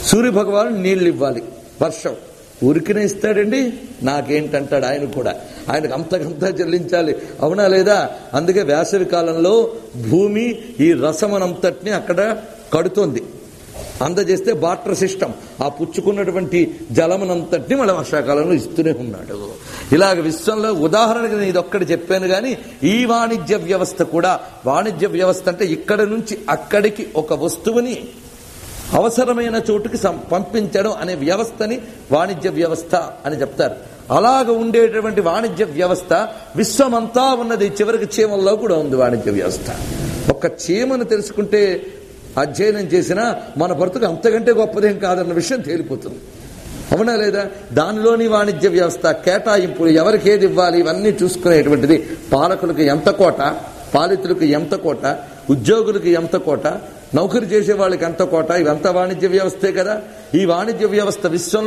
సూర్య భగవాను నీళ్లు ఇవ్వాలి వర్షం ఊరికినే ఇస్తాడండి నాకేంటంటాడు ఆయన కూడా ఆయనకు అంతకంతా చెల్లించాలి అవునా లేదా అందుకే వేసవి కాలంలో భూమి ఈ రసమనంతటిని అక్కడ కడుతోంది అందజేస్తే వాటర్ సిస్టమ్ ఆ పుచ్చుకున్నటువంటి జలమునంతటిని మళ్ళీ వర్షాకాలంలో ఇస్తూనే ఉన్నాడు ఇలాగ విశ్వంలో ఉదాహరణకు నేను ఇదొక్కటి చెప్పాను కానీ ఈ వాణిజ్య వ్యవస్థ కూడా వాణిజ్య వ్యవస్థ అంటే ఇక్కడ నుంచి అక్కడికి ఒక వస్తువుని అవసరమైన చోటుకి సం- పంపించడం అనే వ్యవస్థని వాణిజ్య వ్యవస్థ అని చెప్తారు అలాగ ఉండేటటువంటి వాణిజ్య వ్యవస్థ విశ్వమంతా ఉన్నది చివరికి చీమల్లో కూడా ఉంది వాణిజ్య వ్యవస్థ ఒక్క చీమను తెలుసుకుంటే అధ్యయనం చేసినా మన బ్రతుకు అంతకంటే గొప్పదేం కాదన్న విషయం తేలిపోతుంది అవునా లేదా దానిలోని వాణిజ్య వ్యవస్థ కేటాయింపులు ఎవరికి ఏది ఇవ్వాలి ఇవన్నీ చూసుకునేటువంటిది పాలకులకు ఎంత కోట పాలితులకు ఎంత కోట ఉద్యోగులకు ఎంత కోట నౌకరి చేసే వాళ్ళకి ఎంత కోట ఇవంతా వాణిజ్య వ్యవస్థే కదా ఈ వాణిజ్య వ్యవస్థ విశ్వం